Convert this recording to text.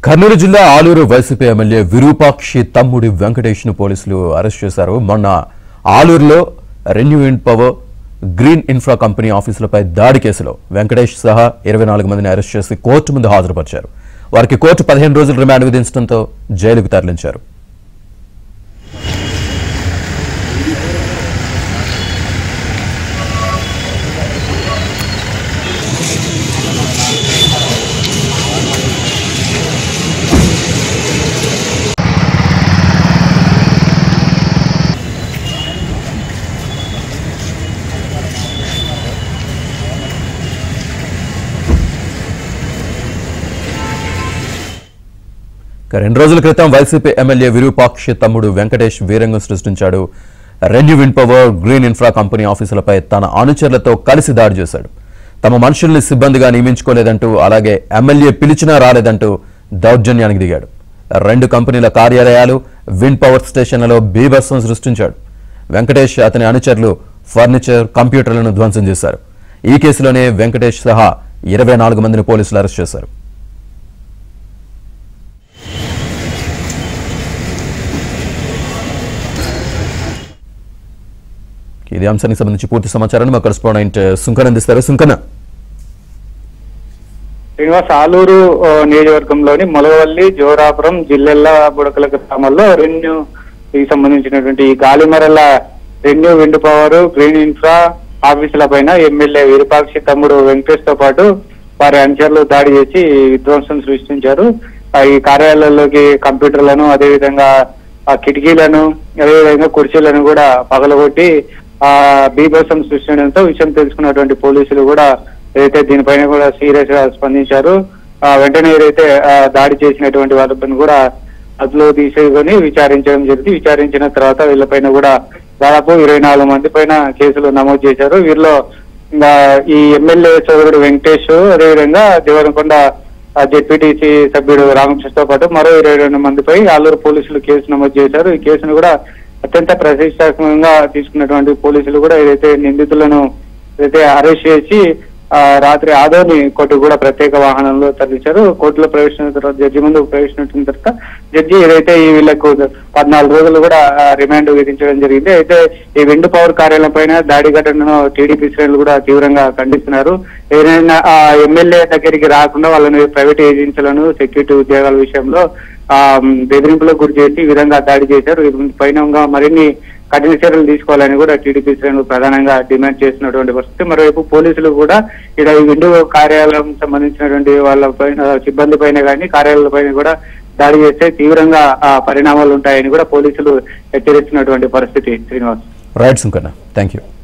కర్నూలు జిల్లా Aluru YCP MLA Virupakshi తమ్ముడి వెంకటేష్ ను పోలీసులు అరెస్ట్ చేశారు మొన్న ఆలూరులో renew and power green infra company ఆఫీసులపై దాడి కేసులో వెంకటేష్ సహా ఇరవై నాలుగు మందిని అరెస్ట్ చేసి కోర్టు ముందు హాజరుపరిచారు వారికి కోర్టు పదిహేను రోజులు రిమాండ్ విధించడంతో జైలుకు తరలించారు ఇక రెండు రోజుల క్రితం వైసీపీ ఎమ్మెల్యే విరూపాక్షి తమ్ముడు వెంకటేష్ వీరంగం సృష్టించాడు renew wind power green infra company ఆఫీసులపై తన అనుచరులతో కలిసి దాడి చేశాడు తమ మనుషుల్ని సిబ్బందిగా నియమించుకోలేదంటూ అలాగే ఎమ్మెల్యే పిలిచినా రాలేదంటూ దౌర్జన్యానికి దిగాడు రెండు కంపెనీల కార్యాలయాలు విన్ పవర్ స్టేషన్లలో బీభత్సం సృష్టించాడు వెంకటేష్ అతని అనుచరులు ఫర్నిచర్ కంప్యూటర్లను ధ్వంసం చేశారు ఈ కేసులోనే వెంకటేష్ సహా ఇరవై నాలుగు మందిని పోలీసులు అరెస్ట్ చేశారు ఇదే అంశానికి సంబంధించి పూర్తి సమాచారాన్ని మా కరెస్పాండెంట్ సుంకన్ అందిస్తారు సుంకన శ్రీనివాస్ ఆలూరు ఆ, నియోజకవర్గంలోని మొలవల్లి జోరాపురం జిల్లెల్ల బుడకల గ్రామాల్లో రెన్యూ కి సంబంధించినటువంటి ఈ గాలిమరల renew wind power green infra ఆఫీసుల పైన ఎమ్మెల్యే విరూపాక్షి తమ్ముడు వెంకటేష్ తో పాటు వారి అనుచరులు దాడి చేసి విధ్వంసం సృష్టించారు ఆ, ఈ కార్యాలయాల్లోకి కంప్యూటర్లను అదేవిధంగా ఆ కిటికీలను అదేవిధంగా కుర్చీలను కూడా పగలగొట్టి ఆ బీభత్సం సృష్టించడంతో విషయం తెలుసుకున్నటువంటి పోలీసులు కూడా ఏదైతే దీనిపైన కూడా సీరియస్ గా స్పందించారు ఆ వెంటనే ఏదైతే ఆ, దాడి చేసినటువంటి వాళ్ళపైన కూడా అదులో తీసుకొని విచారించడం జరిగింది విచారించిన తర్వాత వీళ్ళపైన కూడా దాదాపు ఇరవై నాలుగు మంది పైన కేసులు నమోదు చేశారు వీరిలో ఇంకా ఈ ఎమ్మెల్యే సోదరుడు వెంకటేష్ అదేవిధంగా దేవరకొండ జెడ్పీటీసీ సభ్యుడు రామకృష్ణతో పాటు మరో ఇరవై రెండు మందిపై ఆలూరు పోలీసులు కేసు నమోదు చేశారు ఈ కేసును కూడా అత్యంత ప్రతిష్టాత్మకంగా తీసుకున్నటువంటి పోలీసులు కూడా ఏదైతే నిందితులను ఏదైతే అరెస్ట్ చేసి ఆ, రాత్రి ఆదోని కోర్టు కూడా ప్రత్యేక వాహనంలో తరలించారు కోర్టులో ప్రవేశించిన తర్వాత జడ్జి ముందు ప్రవేశించిన తర్వాత జడ్జి ఏదైతే ఈ వీళ్ళకు పద్నాలుగు రోజులు కూడా ఆ, రిమాండ్ విధించడం జరిగింది అయితే ఈ విండ్ పవర్ కార్యాలయం పైన దాడి ఘటనను టీడీపీ శ్రేణులు కూడా తీవ్రంగా ఖండిస్తున్నారు ఏదైనా ఆ ఎమ్మెల్యే దగ్గరికి రాకుండా వాళ్ళని ప్రైవేట్ ఏజెన్సీలను సెక్యూరిటీ ఉద్యోగాల విషయంలో ఆ బెదిరింపులకు గురి చేసి ఈ విధంగా దాడి చేశారు ఈ పైన ఇంకా మరిన్ని కఠిన చర్యలు తీసుకోవాలని కూడా టీడీపీ శ్రేణులు ప్రధానంగా డిమాండ్ చేస్తున్నటువంటి పరిస్థితి మరోవైపు పోలీసులు కూడా ఇక్కడ ఈ విండో కార్యాలయం సంబంధించినటువంటి వాళ్ళ పైన సిబ్బంది పైన కానీ కార్యాలయాల పైన కూడా దాడి చేస్తే తీవ్రంగా ఆ పరిణామాలు ఉంటాయని కూడా పోలీసులు హెచ్చరిస్తున్నటువంటి పరిస్థితి Srinivas right Sunkanna thank you